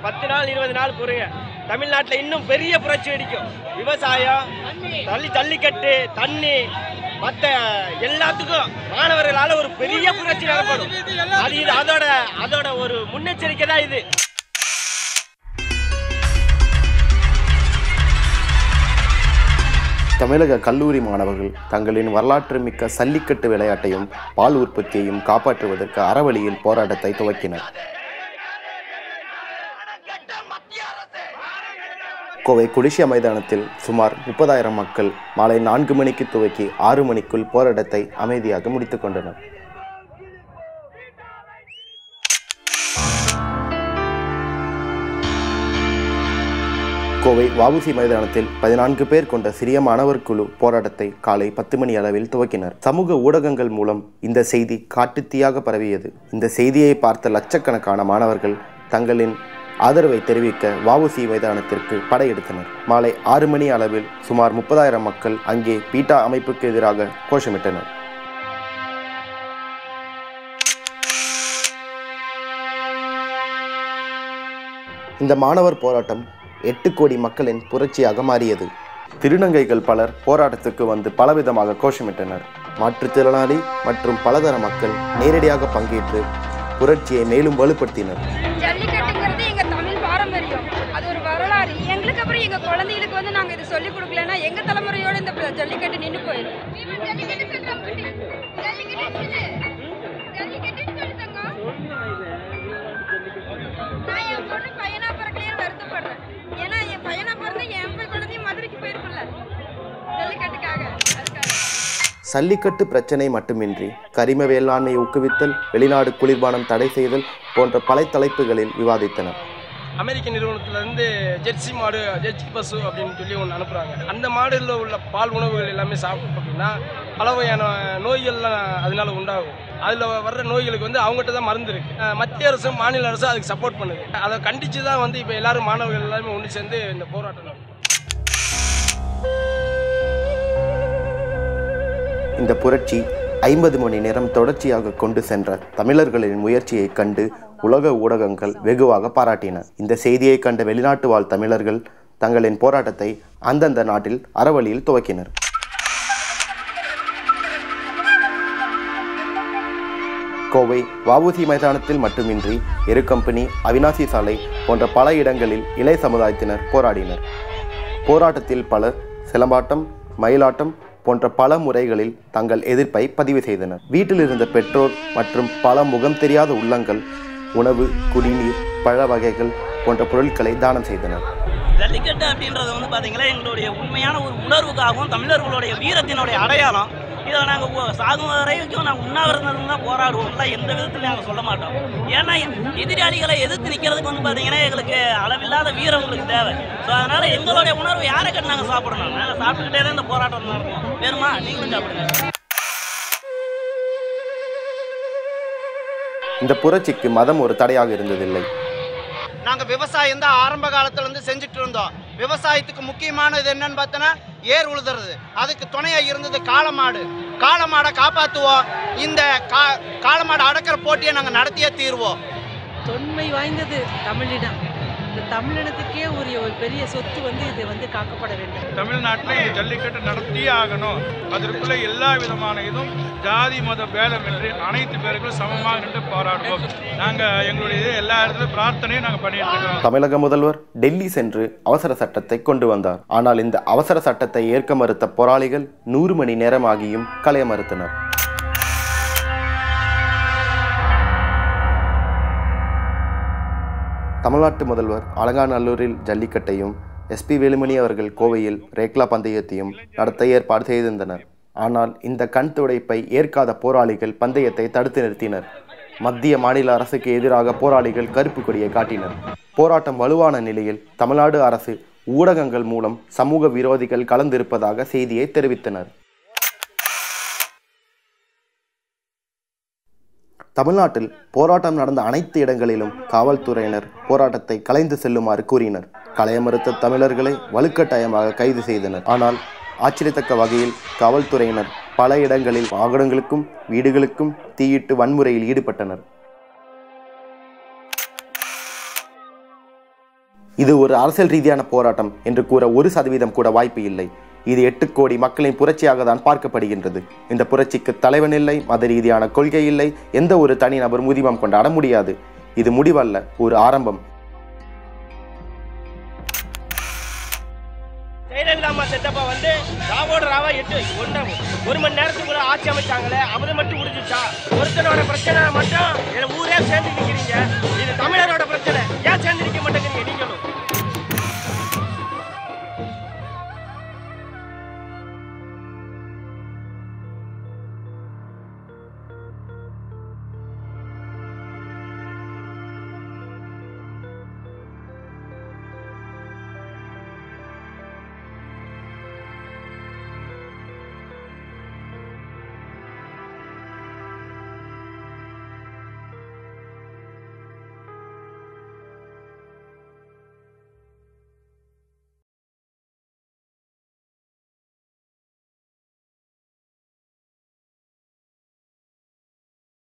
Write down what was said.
பத்து நாள் இருபது நாள் பொறுங்க தமிழ்நாட்டில் இன்னும் பெரிய புரட்சி வெடிக்கும் விவசாயம் தள்ளி ஜல்லிக்கட்டு தண்ணி மற்ற எல்லாத்துக்கும் மாணவர்களால ஒரு பெரிய புரட்சி நடப்படும் அது இது அதோட அதோட ஒரு முன்னெச்சரிக்கை தான் இது தமிழக கல்லூரி மாணவர்கள் தங்களின் வரலாற்று மிக்க சல்லிக்கட்டு விளையாட்டையும் பால் உற்பத்தியையும் காப்பாற்றுவதற்கு அறவழியில் போராட்டத்தை துவக்கினர் கோவை குடிசியா மைதானத்தில் சுமார் முப்பதாயிரம் மக்கள் மாலை நான்கு மணிக்கு துவக்கி ஆறு மணிக்குள் போராட்டத்தை அமைதியாக முடித்துக் கொண்டனர் கோவை வஉசி மைதானத்தில் பதினான்கு பேர் கொண்ட சிறிய மாணவர் குழு போராட்டத்தை காலை பத்து மணி அளவில் துவக்கினர் சமூக ஊடகங்கள் மூலம் இந்த செய்தி காட்டுத்தீயாக பரவியது இந்த செய்தியை பார்த்த லட்சக்கணக்கான மாணவர்கள் தங்களின் ஆதரவை தெரிவிக்க வஉசி மைதானத்திற்கு படையெடுத்தனர் மாலை ஆறு மணி அளவில் சுமார் முப்பதாயிரம் மக்கள் அங்கே பீட்டா அமைப்புக்கு எதிராக கோஷமிட்டனர் இந்த மாணவர் போராட்டம் எட்டு கோடி மக்களின் புரட்சியாக மாறியது திருநங்கைகள் பலர் போராட்டத்துக்கு வந்து பலவிதமாக கோஷமிட்டனர் மாற்றுத்திறனாளி மற்றும் பலதர மக்கள் நேரடியாக பங்கேற்று புரட்சியை மேலும் வலுப்படுத்தினர் ஜல்லிக்கட்டுங்கிறது எங்க தமிழ் பாரம்பரியம் அது ஒரு வரலாறு எங்களுக்கு அப்புறம் எங்க குழந்தைகளுக்கு வந்து நாங்க இதை சொல்லி கொடுக்கலன்னா எங்க தலைமுறையோட இந்த ப- ஜல்லிக்கட்டு நின்று போயிடும் நான் என் பொண்ணு பையனா பிறக்கலையே வருத்தப்படுறேன் ஏன்னா என் பையனா பிறந்தா என் போய் குழந்தையும் மதுரைக்கு போயிருக்கும்ல ஜல்லிக்கட்டுக்காக அதுக்காக சல்லிக்கட்டு பிரச்சனை மட்டுமின்றி கரிம வேளாண்மை ஊக்குவித்தல் வெளிநாடு குளிர்பானம் தடை செய்தல் போன்ற பல தலைப்புகளில் விவாதித்தனர் அமெரிக்க நிறுவனத்துல இருந்து ஜெர்சி மாடு ஜெர்சி பசு அப்படின்னு சொல்லி ஒன்று அனுப்புறாங்க அந்த மாடுல உள்ள பால் உணவுகள் எல்லாமே சாப்பிட்டோம் அப்படின்னா பல வகையான நோய்கள்லாம் அதனால உண்டாகும் அதில் வர்ற நோய்களுக்கு வந்து அவங்ககிட்ட தான் மருந்து இருக்கு அஹ் மத்திய அரசும் மாநில அரசும் அதுக்கு சப்போர்ட் பண்ணுது அதை கண்டிச்சு தான் வந்து இப்போ எல்லாரும் மாணவர்கள் எல்லாருமே ஒன்று சேர்ந்து இந்த போராட்டம் நடத்தும் இந்த புரட்சி ஐம்பது மணி நேரம் தொடர்ச்சியாக கொண்டு சென்ற தமிழர்களின் முயற்சியை கண்டு உலக ஊடகங்கள் வெகுவாக பாராட்டின இந்த செய்தியை கண்ட வெளிநாட்டு வாழ் தமிழர்கள் தங்களின் போராட்டத்தை அந்தந்த நாட்டில் அறவழியில் துவக்கினர் கோவை வஉசி மைதானத்தில் மட்டுமின்றி எருக்கம்பெனி அவினாசி சாலை போன்ற பல இடங்களில் இளைய சமுதாயத்தினர் போராடினர் போராட்டத்தில் பலர் சிலம்பாட்டம் மயிலாட்டம் போன்ற பல முறைகளில் தங்கள் எதிர்ப்பை பதிவு செய்தனர் வீட்டில் இருந்த பெற்றோர் மற்றும் பல முகம் தெரியாத உள்ளங்கள் உணவு குடிநீர் பழ வகைகள் போன்ற பொருட்களை தானம் செய்தனர் ஜல்லிக்கட்டு அப்படின்றது வந்து பார்த்தீங்கன்னா எங்களுடைய உண்மையான ஒரு உணர்வுக்காகவும் தமிழர்களுடைய வீரத்தினுடைய அடையாளம் இதை நாங்கள் சாகும் வரைக்கும் நாங்கள் உண்ணாவிரதம் தான் போராடுவோம் இல்லை எந்த விதத்திலும் நாங்கள் சொல்ல மாட்டோம் ஏன்னா எதிராளிகளை எதிர்த்து நிற்கிறதுக்கு வந்து பார்த்தீங்கன்னா எங்களுக்கு அளவில்லாத வீரம் உங்களுக்கு தேவை ஸோ அதனால் எங்களுடைய உணர்வு யாரை கண்டு நாங்கள் சாப்பிடணும் நாங்கள் சாப்பிட்டுக்கிட்டே தான் இந்த போராட்டம் நடக்கும் வேணுமா நீங்களும் சாப்பிடுங்க இந்த புரட்சிக்கு மதம் ஒரு தடையாக இருந்ததில்லை நாங்கள் விவசாயம் தான் ஆரம்ப காலத்துல இருந்து செஞ்சுட்டு இருந்தோம் விவசாயத்துக்கு முக்கியமானது என்னன்னு பார்த்தோன்னா ஏர் உழுதுறது அதுக்கு துணையா இருந்தது காளமாடு காளமாடை காப்பாற்றுவோம் இந்த கா காளமாடு அடக்கிற போட்டியை நாங்கள் நடத்தியே தீர்வோம் தொன்மை வாய்ந்தது தமிழினம் இந்த தமிழினத்துக்கே உரிய ஒரு பெரிய சொத்து வந்து இது வந்து காக்கப்பட வேண்டும் தமிழ்நாட்டில் இந்த ஜல்லிக்கட்டு நடத்தியே ஆகணும் அதற்குள்ள எல்லா விதமான இதுவும் ஜாதி மத பேதமின்றி அனைத்து பேர்களும் சமமாக நின்று போராடுவோம் நாங்கள் எங்களுடைய இது எல்லா இடத்துலையும் பிரார்த்தனையும் நாங்கள் பண்ணிட்டு இருக்கோம் தமிழக முதல்வர் டெல்லி சென்று அவசர சட்டத்தை கொண்டு வந்தார் ஆனால் இந்த அவசர சட்டத்தை ஏற்க மறுத்த போராளிகள் நூறு மணி நேரமாகியும் களைய மறுத்தனர் தமிழ்நாட்டு முதல்வர் அலங்காநல்லூரில் ஜல்லிக்கட்டையும் எஸ்பி வேலுமணி அவர்கள் கோவையில் ரேக்லா பந்தயத்தையும் நடத்த ஏற்பாடு செய்திருந்தனர் ஆனால் இந்த கண் துடைப்பை ஏற்காத போராளிகள் பந்தயத்தை தடுத்து நிறுத்தினர் மத்திய மாநில அரசுக்கு எதிராக போராளிகள் கருப்பு கொடியை காட்டினர் போராட்டம் வலுவான நிலையில் தமிழ்நாடு அரசு ஊடகங்கள் மூலம் சமூக விரோதிகள் கலந்திருப்பதாக செய்தியை தெரிவித்தனர் தமிழ்நாட்டில் போராட்டம் நடந்த அனைத்து இடங்களிலும் காவல்துறையினர் போராட்டத்தை கலைந்து செல்லுமாறு கூறினர் களைய மறுத்த தமிழர்களை வலுக்கட்டாயமாக கைது செய்தனர் ஆனால் ஆச்சரியத்தக்க வகையில் காவல்துறையினர் பல இடங்களில் வாகனங்களுக்கும் வீடுகளுக்கும் தீயிட்டு வன்முறையில் ஈடுபட்டனர் இது ஒரு அரசியல் ரீதியான போராட்டம் என்று கூற ஒரு சதவீதம் கூட வாய்ப்பு இல்லை இது எட்டு கோடி மக்களின் புரட்சியாக தான் பார்க்கப்படுகின்றது இந்த புரட்சிக்கு தலைவன் இல்லை மத ரீதியான கொள்கை இல்லை எந்த ஒரு தனிநபர் உரிமம் கொண்டாட முடியாது இது முடிவல்ல ஒரு ஆரம்பம் ஜெயலலிதா செட்டப்பா வந்து ராவோட ராவா எட்டு ஒன்றரை ஒரு மணி நேரத்துக்குள்ள ஆட்சி அமைச்சாங்களே அவரு மட்டும் முடிஞ்சிச்சா ஒருத்தனோட பிரச்சனை மட்டும் என் ஊரே சேர்ந்து நிற்கிறீங்க